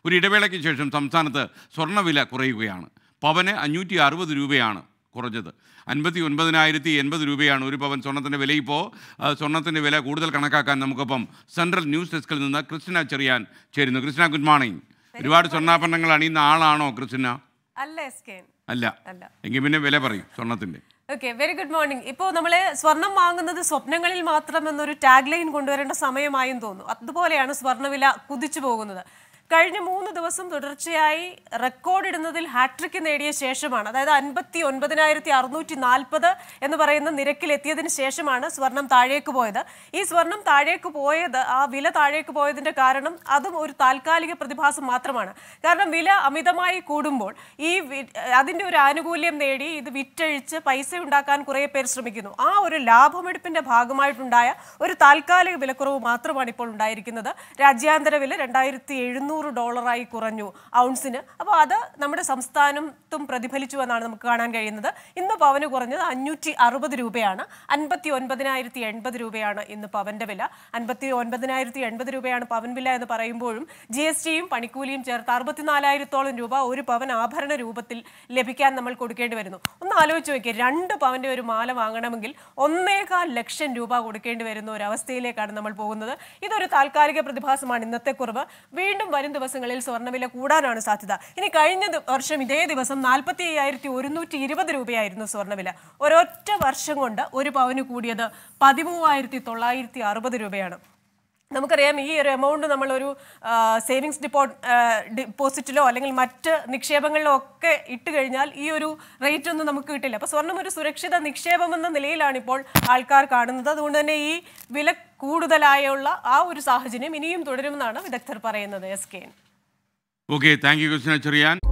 ഒരു ഇടവേളയ്ക്ക് ശേഷം സംസ്ഥാനത്ത് സ്വർണ്ണവില കുറയുകയാണ് പവന് അഞ്ഞൂറ്റി അറുപത് രൂപയാണ് കുറഞ്ഞത് അൻപത്തി ഒൻപതിനായിരത്തി എൺപത് രൂപയാണ് ഒരു പവൻ സ്വർണ്ണത്തിൻ്റെ വില ഇപ്പോൾ സ്വർണ്ണത്തിൻ്റെ വില കൂടുതൽ കണക്കാക്കാൻ നമുക്കൊപ്പം സെൻട്രൽ ന്യൂസ് ഡെസ്കിൽ നിന്ന് ക്രിസ്റ്റിന ചെറിയാൻ ചേരുന്നു ക്രിസ്റ്റിന ഗുഡ് മോർണിംഗ് ഒരുപാട് സ്വർണ്ണാഭരണങ്ങൾ അണിയുന്ന ആളാണോ ക്രിസ്റ്റിന അല്ല എസ് കെ അല്ല അല്ല എങ്കിൽ പിന്നെ വില പറയും സ്വർണ്ണത്തിൻ്റെ ഓക്കെ വെരി ഗുഡ് മോർണിംഗ് ഇപ്പോൾ നമ്മൾ സ്വർണം വാങ്ങുന്നത് സ്വപ്നങ്ങളിൽ മാത്രം എന്നൊരു ടാഗ് ലൈൻ കൊണ്ടുവരേണ്ട സമയമായും തോന്നുന്നു അതുപോലെയാണ് സ്വർണ്ണവില കുതിച്ചു പോകുന്നത് കഴിഞ്ഞ മൂന്ന് ദിവസം തുടർച്ചയായി റെക്കോർഡ് ഇടുന്നതിൽ ഹാട്രിക് നേടിയ ശേഷമാണ് അതായത് അൻപത്തി ഒൻപതിനായിരത്തി അറുന്നൂറ്റി നാൽപ്പത് എന്ന് പറയുന്ന നിരക്കിലെത്തിയതിന് ശേഷമാണ് സ്വർണം താഴേക്ക് പോയത് ഈ സ്വർണം താഴേക്ക് പോയത് ആ വില താഴേക്ക് പോയതിന്റെ കാരണം അതും ഒരു താൽക്കാലിക പ്രതിഭാസം മാത്രമാണ് കാരണം വില അമിതമായി കൂടുമ്പോൾ ഈ വി- അതിന്റെ ഒരു ആനുകൂല്യം നേടി ഇത് വിറ്റഴിച്ച് പൈസ ഉണ്ടാക്കാൻ കുറേ പേർ ശ്രമിക്കുന്നു ആ ഒരു ലാഭമെടുപ്പിന്റെ ഭാഗമായിട്ടുണ്ടായ ഒരു താൽക്കാലിക വിലക്കുറവ് മാത്രമാണ് ഇപ്പോൾ ഉണ്ടായിരിക്കുന്നത് രാജ്യാന്തര വില രണ്ടായിരത്തി എഴുന്നൂറ് ഡോളറായി കുറഞ്ഞു ഔൺസിന് അപ്പോൾ അത് നമ്മുടെ സംസ്ഥാനത്തും പ്രതിഫലിച്ചു എന്നാണ് നമുക്ക് കാണാൻ കഴിയുന്നത് ഇന്ന് പവന് കുറഞ്ഞത് അഞ്ഞൂറ്റി അറുപത് രൂപയാണ് അൻപത്തി ഒൻപതിനായിരത്തി എൺപത് രൂപയാണ് ഇന്ന് പവന്റെ വില അൻപത്തി ഒൻപതിനായിരത്തി എൺപത് രൂപയാണ് പവൻ വില എന്ന് പറയുമ്പോഴും ജി എസ് ടിയും പണിക്കൂലിയും ചേർത്ത് അറുപത്തിനാലായിരത്തോളം രൂപ ഒരു പവൻ ആഭരണ രൂപത്തിൽ ലഭിക്കാൻ നമ്മൾ കൊടുക്കേണ്ടി വരുന്നു ഒന്ന് ആലോചിച്ച് നോക്കിയേ രണ്ട് പവന്റെ ഒരു മാല വാങ്ങണമെങ്കിൽ ഒന്നേകാൽ ലക്ഷം രൂപ കൊടുക്കേണ്ടി വരുന്ന ഒരു അവസ്ഥയിലേക്കാണ് നമ്മൾ പോകുന്നത് ഇതൊരു താൽക്കാലിക പ്രതിഭാസമാണ് ഇന്നത്തെ കുറവ് വീണ്ടും വരും ദിവസങ്ങളിൽ സ്വർണ്ണവില കൂടാനാണ് സാധ്യത ഇനി കഴിഞ്ഞ ദി- വർഷം ഇതേ ദിവസം നാൽപ്പത്തി അയ്യായിരത്തി ഒരുന്നൂറ്റി ഇരുപത് രൂപയായിരുന്നു സ്വർണ്ണവില ഒരൊറ്റ വർഷം കൊണ്ട് ഒരു പവന് കൂടിയത് പതിമൂവായിരത്തി തൊള്ളായിരത്തി അറുപത് രൂപയാണ് നമുക്കറിയാം ഈ ഒരു എമൗണ്ട് നമ്മളൊരു സേവിങ്സ് ഡിപ്പോ ഡിപ്പോസിറ്റിലോ അല്ലെങ്കിൽ മറ്റ് നിക്ഷേപങ്ങളിലോ ഒക്കെ ഇട്ട് കഴിഞ്ഞാൽ ഈ ഒരു റേറ്റ് ഒന്നും നമുക്ക് കിട്ടില്ല അപ്പോൾ സ്വർണം ഒരു സുരക്ഷിത നിക്ഷേപം എന്ന നിലയിലാണ് ഇപ്പോൾ ആൾക്കാർ കാണുന്നത് അതുകൊണ്ട് തന്നെ ഈ വില കൂടുതലായുള്ള ആ ഒരു സാഹചര്യം ഇനിയും തുടരുമെന്നാണ് വിദഗ്ധർ പറയുന്നത് എസ് കെ okay thank you Christina Cherian